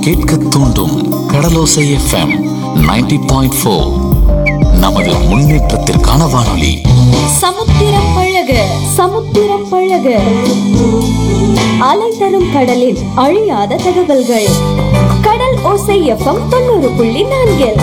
கேட்க தூண்டும் கடலோசை FM 90.4 point four நமது முன்னேற்றத்திற்கான வானொலி சமுத்திரம் பழக சமுத்திரம் பழக அலை தரும் கடலில் அழியாத தகவல்கள் கடல் ஓசை எஃப்எம் தொண்ணூறு புள்ளி நான்கில்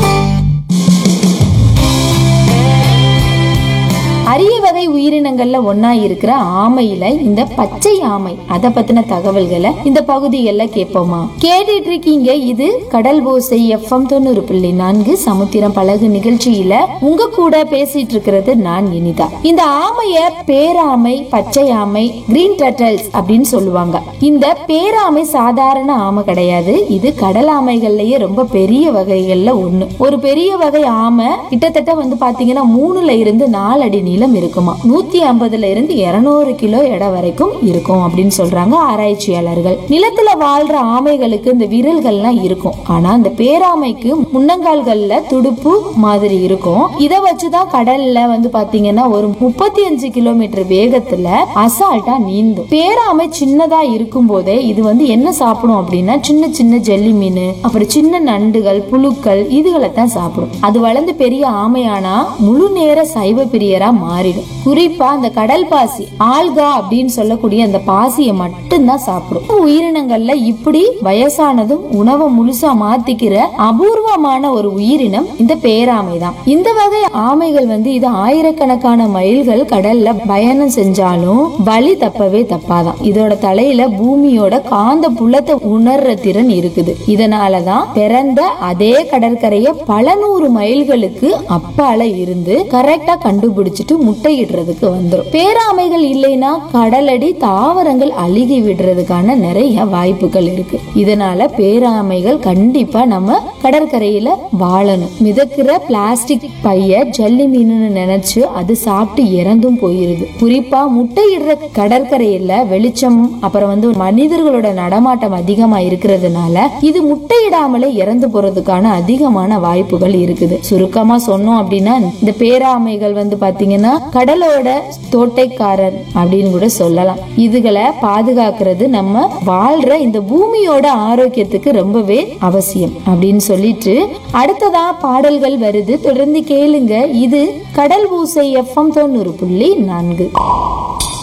அரிய வகை உயிரினங்கள்ல ஒண்ணா இருக்கிற ஆமையில இந்த பச்சை ஆமை அத பத்தின தகவல்களை இந்த பகுதிகள்ல கேட்போமா கேட்டுட்டு இருக்கீங்க இது கடல் ஓசை எஃப்எம் தொண்ணூறு புள்ளி நான்கு சமுத்திரம் பழகு நிகழ்ச்சியில உங்க கூட பேசிட்டு இருக்கிறது நான் இனிதா இந்த ஆமைய பேராமை பச்சை ஆமை கிரீன் டர்டல்ஸ் அப்படின்னு சொல்லுவாங்க இந்த பேராமை சாதாரண ஆமை கிடையாது இது கடல் ஆமைகள்லயே ரொம்ப பெரிய வகைகள்ல ஒண்ணு ஒரு பெரிய வகை ஆமை கிட்டத்தட்ட வந்து பாத்தீங்கன்னா மூணுல இருந்து நாலு அடி நீளம் இருக்குமா நூத்தி ஐம்பதுல இருந்து இருநூறு கிலோ எடை வரைக்கும் இருக்கும் அப்படின்னு சொல்றாங்க ஆராய்ச்சியாளர்கள் நிலத்துல வாழ்ற ஆமைகளுக்கு இந்த விரல்கள்லாம் இருக்கும் ஆனா இந்த பேராமைக்கு முன்னங்கால்கள்ல துடுப்பு மாதிரி இருக்கும் இத வச்சுதான் கடல்ல வந்து பாத்தீங்கன்னா ஒரு முப்பத்தி அஞ்சு கிலோமீட்டர் வேகத்துல அசால்ட்டா நீந்தும் பேராமை சின்னதா இருக்கும் போதே இது வந்து என்ன சாப்பிடும் அப்படின்னா சின்ன சின்ன ஜெல்லி மீன் அப்புறம் சின்ன நண்டுகள் புழுக்கள் இதுகளை தான் சாப்பிடும் அது வளர்ந்து பெரிய ஆமையானா முழு நேர சைவ பிரியரா மாறிடும் குறிப்பா அந்த கடல் பாசி ஆல்கா அப்படின்னு சொல்லக்கூடிய அந்த பாசியை மட்டும்தான் சாப்பிடும் உயிரினங்கள்ல இப்படி வயசானதும் உணவை முழுசா மாத்திக்கிற அபூர்வமான ஒரு உயிரினம் இந்த பேராமை தான் இந்த வகை ஆமைகள் வந்து இது ஆயிரக்கணக்கான மைல்கள் கடல்ல பயணம் செஞ்சாலும் வழி தப்பவே தப்பாதான் இதோட தலையில பூமியோட காந்த புலத்தை உணர்ற திறன் இருக்குது இதனாலதான் பிறந்த அதே கடற்கரைய பல நூறு மைல்களுக்கு அப்பால இருந்து கரெக்டா கண்டுபிடிச்சிட்டு முட்டையிடுறதுக்கு வந்துரும் பேராமைகள் இல்லைன்னா கடலடி தாவரங்கள் அழுகி விடுறதுக்கான நிறைய வாய்ப்புகள் இருக்கு இதனால பேராமைகள் கண்டிப்பா நம்ம கடற்கரையில வாழணும் மிதக்கிற பிளாஸ்டிக் பைய ஜல்லி மீனுன்னு நினைச்சு அது சாப்பிட்டு இறந்தும் போயிருது குறிப்பா முட்டையிடுற கடற்கரையில வெளிச்சம் அப்புறம் வந்து மனிதர்களோட நடமாட்டம் அதிகமா இருக்கிறதுனால இது முட்டையிடாமலே இறந்து போறதுக்கான அதிகமான வாய்ப்புகள் இருக்குது சுருக்கமா சொன்னோம் அப்படின்னா இந்த பேராமைகள் வந்து பாத்தீங்கன்னா கடலோட தோட்டைக்காரன் அப்படின்னு கூட சொல்லலாம் இதுகளை பாதுகாக்கிறது நம்ம வாழ்ற இந்த பூமியோட ஆரோக்கியத்துக்கு ரொம்பவே அவசியம் அப்படின்னு சொல்லிட்டு அடுத்ததா பாடல்கள் வருது தொடர்ந்து கேளுங்க இது கடல் ஊசை எஃப்எம் தொண்ணூறு புள்ளி நான்கு